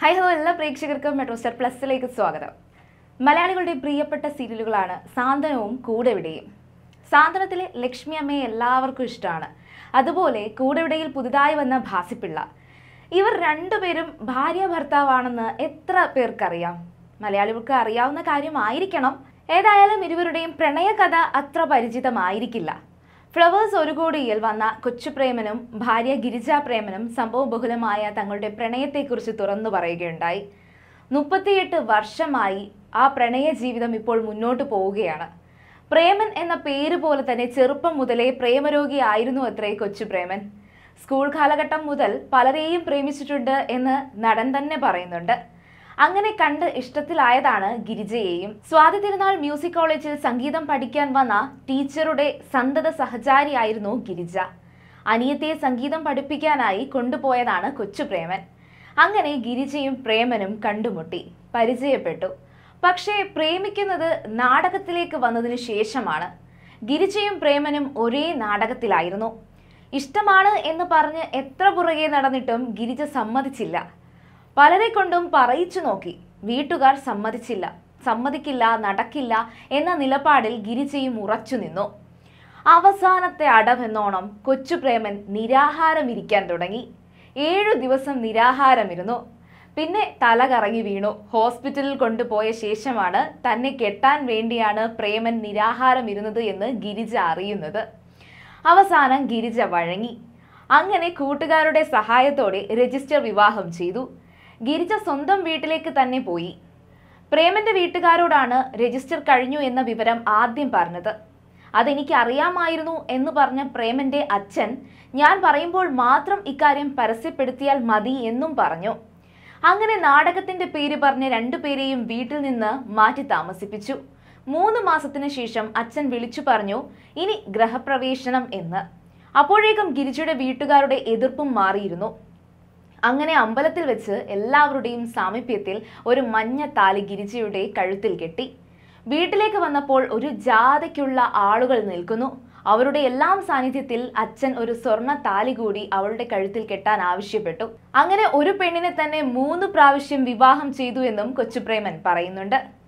hi hello എല്ലാ പ്രേക്ഷകർക്കും metro star പ്ലസിലേക്ക് സ്വാഗതം മലയാളികളുടെ പ്രിയപ്പെട്ട സീരിയലുകളാണ് സാന്ത്വനവും കൂടെവിടെയും സാന്ത്വനത്തിലെ ലക്ഷ്മി അമ്മയെ എല്ലാവർക്കും ഇഷ്ടമാണ് അതുപോലെ കൂടെവിടെയിൽ പുതുതായി വന്ന ഭാസിപ്പിള്ള ഇവർ രണ്ടുപേരും ഭാര്യ ഭർത്താവാണെന്ന് എത്ര പേർക്കറിയാം മലയാളികൾക്ക് അറിയാവുന്ന കാര്യമായിരിക്കണം ഏതായാലും ഇരുവരുടെയും പ്രണയകഥ അത്ര പരിചിതമായിരിക്കില്ല ഫ്ലവേഴ്സ് ഒരു കോടിയിൽ വന്ന കൊച്ചുപ്രേമനും ഭാര്യ ഗിരിജാ പ്രേമനും സംഭവബഹുലമായ തങ്ങളുടെ പ്രണയത്തെക്കുറിച്ച് തുറന്നു പറയുകയുണ്ടായി മുപ്പത്തിയെട്ട് വർഷമായി ആ പ്രണയ ജീവിതം ഇപ്പോൾ മുന്നോട്ട് പോവുകയാണ് പ്രേമൻ എന്ന പേര് പോലെ തന്നെ ചെറുപ്പം മുതലേ പ്രേമരോഗിയായിരുന്നു അത്രേ കൊച്ചുപ്രേമൻ സ്കൂൾ കാലഘട്ടം മുതൽ പലരെയും പ്രേമിച്ചിട്ടുണ്ട് എന്ന് നടൻ തന്നെ പറയുന്നുണ്ട് അങ്ങനെ കണ്ട് ഇഷ്ടത്തിലായതാണ് ഗിരിജയെയും സ്വാതി തിരുനാൾ മ്യൂസിക് കോളേജിൽ സംഗീതം പഠിക്കാൻ വന്ന ടീച്ചറുടെ സന്തത സഹചാരിയായിരുന്നു ഗിരിജ അനിയത്തിയെ സംഗീതം പഠിപ്പിക്കാനായി കൊണ്ടുപോയതാണ് കൊച്ചുപ്രേമൻ അങ്ങനെ ഗിരിജയും പ്രേമനും കണ്ടുമുട്ടി പരിചയപ്പെട്ടു പക്ഷേ പ്രേമിക്കുന്നത് നാടകത്തിലേക്ക് വന്നതിന് ശേഷമാണ് ഗിരിജയും പ്രേമനും ഒരേ നാടകത്തിലായിരുന്നു ഇഷ്ടമാണ് എന്ന് പറഞ്ഞ് എത്ര പുറകെ നടന്നിട്ടും ഗിരിജ സമ്മതിച്ചില്ല പലരെ കൊണ്ടും പറയിച്ചു നോക്കി വീട്ടുകാർ സമ്മതിച്ചില്ല സമ്മതിക്കില്ല നടക്കില്ല എന്ന നിലപാടിൽ ഗിരിജയും ഉറച്ചു നിന്നു അവസാനത്തെ അടവെന്നോണം കൊച്ചുപ്രേമൻ നിരാഹാരം ഇരിക്കാൻ തുടങ്ങി ഏഴു ദിവസം നിരാഹാരമിരുന്നു പിന്നെ തല കറങ്ങി വീണു ഹോസ്പിറ്റലിൽ കൊണ്ടുപോയ ശേഷമാണ് തന്നെ കെട്ടാൻ വേണ്ടിയാണ് പ്രേമൻ നിരാഹാരം ഇരുന്നത് എന്ന് ഗിരിജ അറിയുന്നത് അവസാനം ഗിരിജ വഴങ്ങി അങ്ങനെ കൂട്ടുകാരുടെ സഹായത്തോടെ രജിസ്റ്റർ വിവാഹം ചെയ്തു ഗിരിജ സ്വന്തം വീട്ടിലേക്ക് തന്നെ പോയി പ്രേമന്റെ വീട്ടുകാരോടാണ് രജിസ്റ്റർ കഴിഞ്ഞു എന്ന വിവരം ആദ്യം പറഞ്ഞത് അതെനിക്ക് അറിയാമായിരുന്നു എന്ന് പറഞ്ഞ പ്രേമന്റെ അച്ഛൻ ഞാൻ പറയുമ്പോൾ മാത്രം ഇക്കാര്യം പരസ്യപ്പെടുത്തിയാൽ മതി എന്നും പറഞ്ഞു അങ്ങനെ നാടകത്തിന്റെ പേര് പറഞ്ഞ് രണ്ടുപേരെയും വീട്ടിൽ നിന്ന് മാറ്റി താമസിപ്പിച്ചു മൂന്ന് മാസത്തിന് ശേഷം അച്ഛൻ വിളിച്ചു പറഞ്ഞു ഇനി ഗ്രഹപ്രവേശനം എന്ന് അപ്പോഴേക്കും ഗിരിജയുടെ വീട്ടുകാരുടെ എതിർപ്പും മാറിയിരുന്നു അങ്ങനെ അമ്പലത്തിൽ വെച്ച് എല്ലാവരുടെയും സാമീപ്യത്തിൽ ഒരു മഞ്ഞ താലി ഗിരിജയുടെ കഴുത്തിൽ കെട്ടി വീട്ടിലേക്ക് വന്നപ്പോൾ ഒരു ജാഥയ്ക്കുള്ള ആളുകൾ നിൽക്കുന്നു അവരുടെ എല്ലാം സാന്നിധ്യത്തിൽ അച്ഛൻ ഒരു സ്വർണ്ണ താലി കൂടി അവളുടെ കഴുത്തിൽ കെട്ടാൻ ആവശ്യപ്പെട്ടു അങ്ങനെ ഒരു പെണ്ണിനെ തന്നെ മൂന്ന് പ്രാവശ്യം വിവാഹം ചെയ്തു എന്നും കൊച്ചുപ്രേമൻ പറയുന്നുണ്ട്